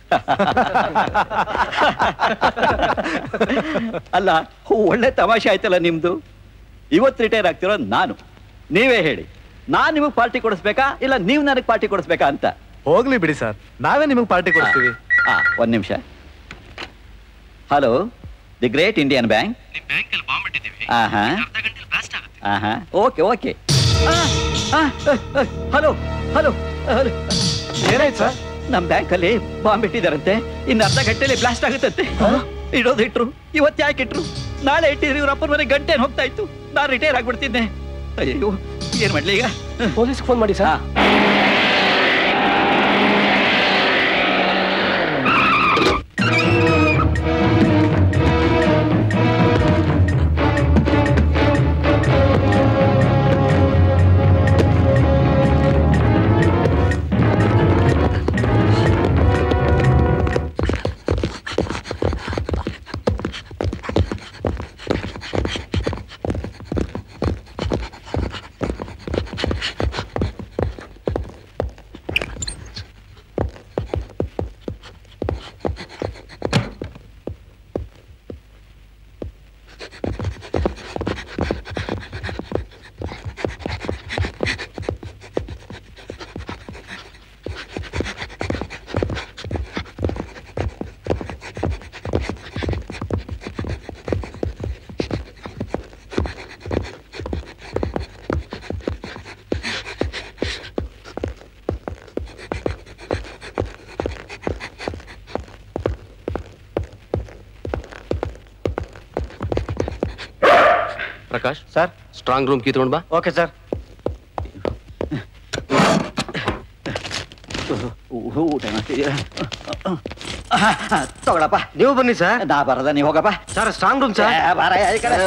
ಅಲ್ಲ ಒಳ್ಳೆ ತಮಾಷೆ ಆಯ್ತಲ್ಲ ನಿಮ್ದು ಇವತ್ತು ರಿಟೈರ್ ಆಗ್ತಿರೋ ನಾನು ನೀವೇ ಹೇಳಿ ನಾನ್ ನಿಮಗೆ ಪಾರ್ಟಿ ಕೊಡಿಸ್ಬೇಕಾ ಇಲ್ಲ ನೀವು ನನಗೆ ಪಾರ್ಟಿ ಕೊಡಿಸ್ಬೇಕಾ ಅಂತ ಹೋಗ್ಲಿ ಬಿಡಿ ಸರ್ ನಾವೇ ನಿಮಗೆ ಪಾರ್ಟಿ ಕೊಡ್ತೀವಿ ಆ ಒಂದ್ ನಿಮಿಷ hello the great Indian bank ನಿಮ್ ಬ್ಯಾಂಕಲ್ಲಿ ಬಾಂಬ್ ಇಟ್ಟಿದ್ದೀವಿ ಆಹಾ ಅರ್ಧ ಗಂಟೆಲಿ ಬ್ಲಾಸ್ಟ್ ಆಗುತ್ತೆ ಆಹಾ okay okay hello hello hello ಏನಾಯ್ತು ಸರ್ ನಮ್ ಬ್ಯಾಂಕ್ ಅಲ್ಲಿ ಬಾಂಬ್ ಇಟ್ಟಿದಾರಂತೆ ಇನ್ನು ಅರ್ಧ ಗಂಟೆಲಿ ಬ್ಲಾಸ್ಟ್ ಆಗುತ್ತಂತೆ ಇಡೋದು ಇಟ್ರು ಇವತ್ತು ಯಾಕೆ ಇಟ್ರು ನಾಳೆ ಇಟ್ಟಿದ್ರು ಇವ್ರ ಅಪ್ಪನ ಮನೆ ಗಂಟೆ ಹೋಗ್ತಾ ಇತ್ತು ನಾನು ರಿಟೈರ್ ಆಗ್ಬಿಡ್ತಿದ್ದೆ ಅಯ್ಯೋ ಏನ್ ಮಾಡ್ಲಿ ಈಗ ಪೊಲೀಸ್ ಫೋನ್ ಮಾಡಿ ಸರ್ ಹಾ. Prakash sir strong room key ತಗೊಂಡ್ ಬಾ ಓಕೆ ಸರ್ ಊಟ ಮಾಡ್ತಿದ್ದೀರಾ ತಗೊಳಪ್ಪ ನೀವು ಬನ್ನಿ ಸರ್ ನಾ ಬರದ ನೀವು ಹೋಗಪ್ಪ ಸರ್ ಸ್ಟ್ರಾಂಗ್ ರೂಮ್ ಸರ್ ಏ, ಬಾರಯ್ಯ, ಈ ಕಡೆ.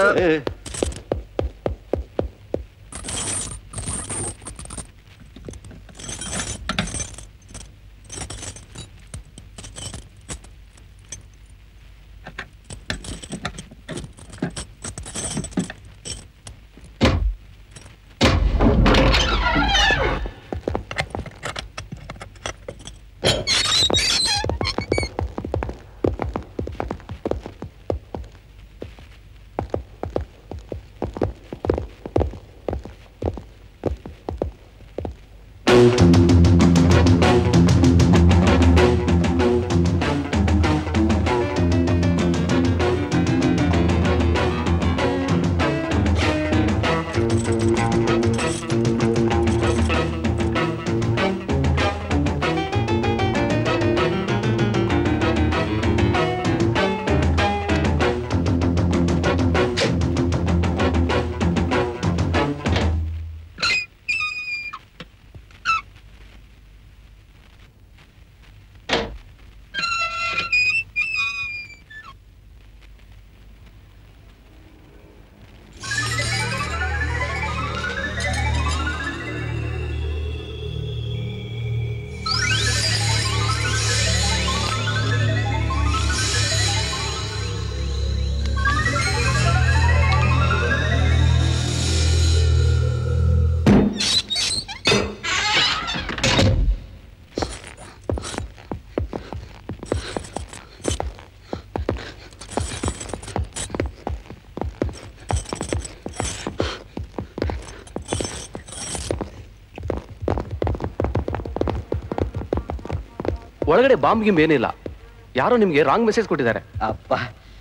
ಒಳಗಡೆ ಬಾಂಬ್ ಗಿಂಬ್ ಏನಿಲ್ಲ ಯಾರೋ ನಿಮ್ಗೆ ರಾಂಗ್ ಮೆಸೇಜ್ ಕೊಟ್ಟಿದ್ದಾರೆ ಅಪ್ಪ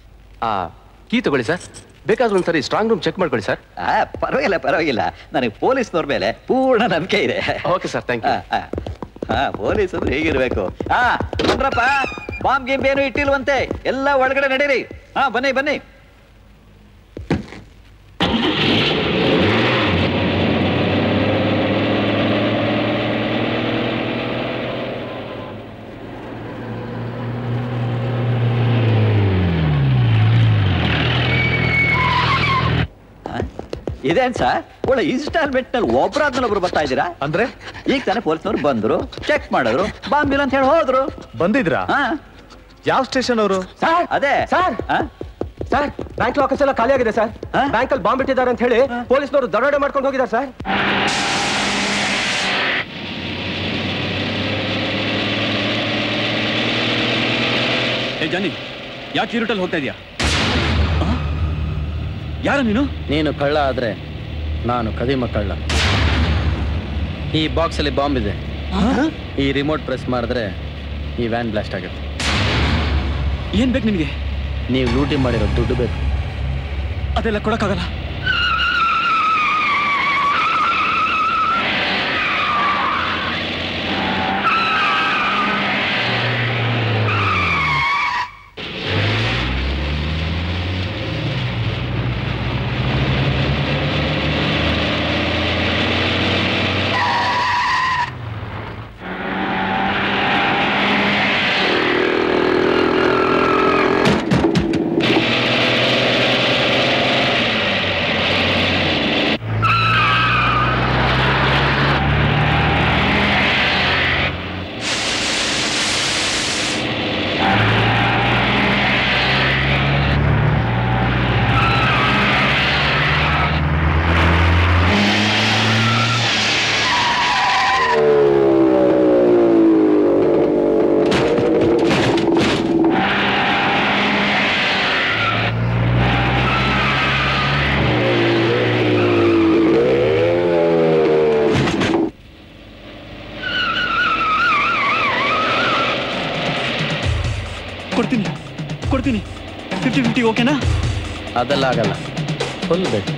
ಆ ಕೀ ತಗೊಳ್ಳಿ ಸರ್ ಬೇಕಾದ್ರೆ ಒಂದ್ಸರಿ ಸ್ಟ್ರಾಂಗ್ ರೂಮ್ ಚೆಕ್ ಮಾಡ್ಕೊಳ್ಳಿ ಸರ್ ಆ, ಪರವಾಗಿಲ್ಲ ಪರವಾಗಿಲ್ಲ ನನಗೆ ಪೊಲೀಸ್ನವ್ರ ಮೇಲೆ ಪೂರ್ಣ ನಂಬಿಕೆ ಇದೆ ಓಕೆ ಸರ್ ಥ್ಯಾಂಕ್ ಯು ಆ, ಆ. ಹಾ ಪೊಲೀಸ್ ಅಂದ್ರೆ ಹೇಗಿರ್ಬೇಕು ಹಾ ಬಂದ್ರಪ್ಪ ಬಾಂಬ್ ಗಿಂಬ್ ಏನು ಇಟ್ಟಿಲ್ವಂತೆ ಎಲ್ಲ ಒಳಗಡೆ ನಡೀರಿ ಹಾ ಬನ್ನಿ ಬನ್ನಿ ಆ? ಇದೇನ್ ಸರ್ ಒಳ್ಳೆ ಇನ್ಸ್ಟಾಲ್ಮೆಂಟ್ ನಲ್ಲಿ ಒಬ್ರಾದ್ಮೇಲೆ ಒಬ್ರು ಬರ್ತಾ ಇದ್ದೀರಾ ಅಂದ್ರೆ ಈಗ ತಾನೇ ಪೊಲೀಸ್ನವ್ರು ಬಂದ್ರು ಚೆಕ್ ಮಾಡಿದ್ರು ಬಾಂಬ್ ಇಲ್ಲ ಅಂತ ಹೇಳಿ ಹೋದ್ರು ಬಂದಿದ್ರಾ ಹಾ ಯಾವ ಸ್ಟೇಷನ್ ಅವರು ಸರ್ ಅದೇ ಸರ್ ಆ? ಸರ್ ಬ್ಯಾಂಕ್ ಲಾಕರ್ಸ್ ಎಲ್ಲ ಖಾಲಿ ಆಗಿದೆ ಸರ್ ಹಾ? ಬ್ಯಾಂಕ್ ಅಲ್ಲಿ ಬಾಂಬ್ ಇಟ್ಟಿದ್ದಾರೆ ಅಂತ ಹೇಳಿ ಪೊಲೀಸ್ನವರು ದರೋಡೆ ಮಾಡ್ಕೊಂಡು ಹೋಗಿದ್ದಾರೆ ಸರ್ ಏ ಜಾನಿ ಯಾಕೆ ಈ ರೂಟಲ್ಲಿ ಹೋಗ್ತಾ ಇದೀಯಾ ಯಾರ ನೀನು ನೀನು ಕಳ್ಳ ಆದ್ರೆ ನಾನು ಕದಿಮ ಕಳ್ಳ ಈ ಬಾಕ್ಸ್ ಅಲ್ಲಿ ಬಾಂಬ್ ಇದೆ ಈ ರಿಮೋಟ್ ಪ್ರೆಸ್ ಮಾಡಿದ್ರೆ ಈ ವ್ಯಾನ್ ಬ್ಲಾಸ್ಟ್ ಆಗುತ್ತೆ ಏನ್ ಬೇಕು ನಿನಗೆ ನೀವು ಲೂಟಿ ಮಾಡಿರೋ ದುಡ್ಡು ಬೇಕು ಅದೆಲ್ಲ ಕೊಡಕ್ಕಾಗಲ್ಲ ಕೊಡ್ತೀನಿ ಕೊಡ್ತೀನಿ ಫಿಫ್ಟಿ ಫಿಫ್ಟಿ ಓಕೆನಾ ಅದೆಲ್ಲ ಆಗಲ್ಲ ಫುಲ್ ಬೇಕು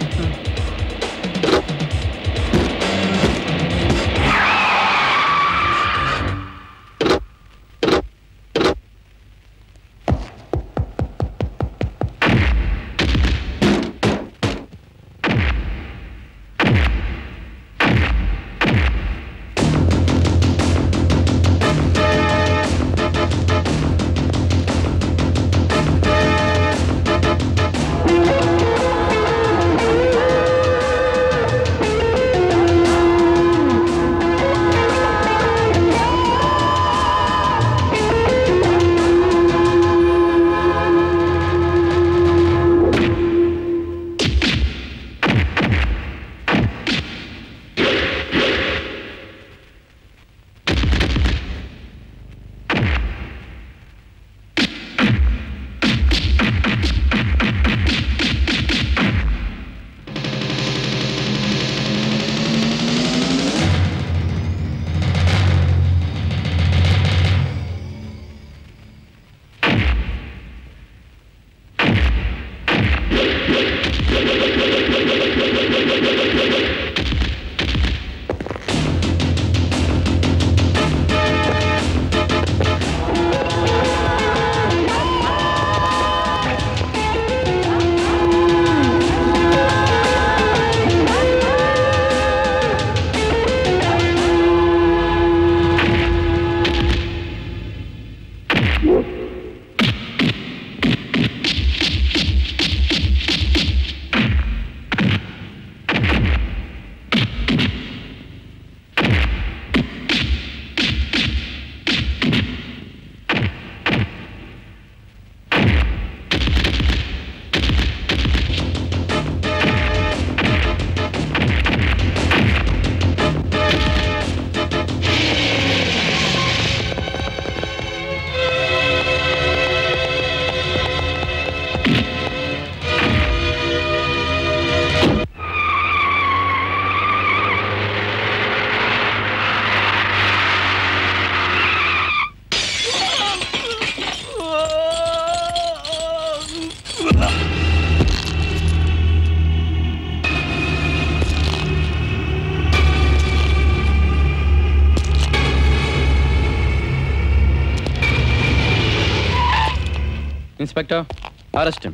ಇನ್ಸ್ಪೆಕ್ಟರ್ ಅರೆಸ್ಟ್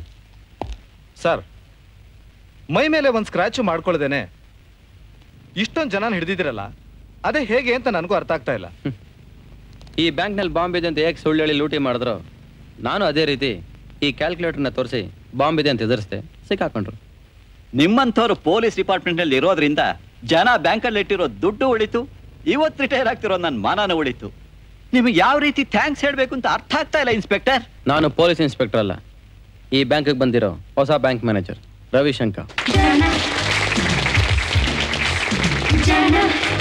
ಸರ್ ಮೈ ಮೇಲೆ ಒಂದು ಸ್ಕ್ರಾಚು ಮಾಡ್ಕೊಳ್ದೇನೆ ಇಷ್ಟೊಂದು ಜನ ಹಿಡಿದಿದ್ದೀರಲ್ಲ ಅದೇ ಹೇಗೆ ಅಂತ ನನಗೂ ಅರ್ಥ ಆಗ್ತಾ ಇಲ್ಲ ಈ ಬ್ಯಾಂಕ್ನಲ್ಲಿ ಬಾಂಬ್ ಇದೆ ಅಂತ ಹೇಗೆ ಸುಳ್ಳು ಹೇಳಿ ಲೂಟಿ ಮಾಡಿದ್ರು ನಾನು ಅದೇ ರೀತಿ ಈ ಕ್ಯಾಲ್ಕುಲೇಟರ್ನ ತೋರಿಸಿ ಬಾಂಬ್ ಇದೆ ಅಂತ ಎದುರಿಸ್ದೆ ಸಿಕ್ಕಾಕೊಂಡ್ರು ನಿಮ್ಮಂಥವ್ರು ಪೊಲೀಸ್ ಡಿಪಾರ್ಟ್ಮೆಂಟ್ನಲ್ಲಿ ಇರೋದ್ರಿಂದ ಜನ ಬ್ಯಾಂಕಲ್ಲಿ ಇಟ್ಟಿರೋ ದುಡ್ಡು ಉಳಿತು ಇವತ್ತು ರಿಟೈರ್ ಆಗ್ತಿರೋ ನನ್ನ ಮಾನನ ಉಳಿತು ನಿಮಗೆ ಯಾವ ರೀತಿ ಥ್ಯಾಂಕ್ಸ್ ಹೇಳ್ಬೇಕು ಅಂತ ಅರ್ಥ ಆಗ್ತಾ ಇಲ್ಲ ಇನ್ಸ್ಪೆಕ್ಟರ್ ನಾನು ಪೊಲೀಸ್ ಇನ್ಸ್ಪೆಕ್ಟರ್ ಅಲ್ಲ ಈ ಬ್ಯಾಂಕಿಗೆ ಬಂದಿರೋ ಹೊಸ ಬ್ಯಾಂಕ್ ಮ್ಯಾನೇಜರ್ ರವಿಶಂಕರ್ ಜನ ಜನ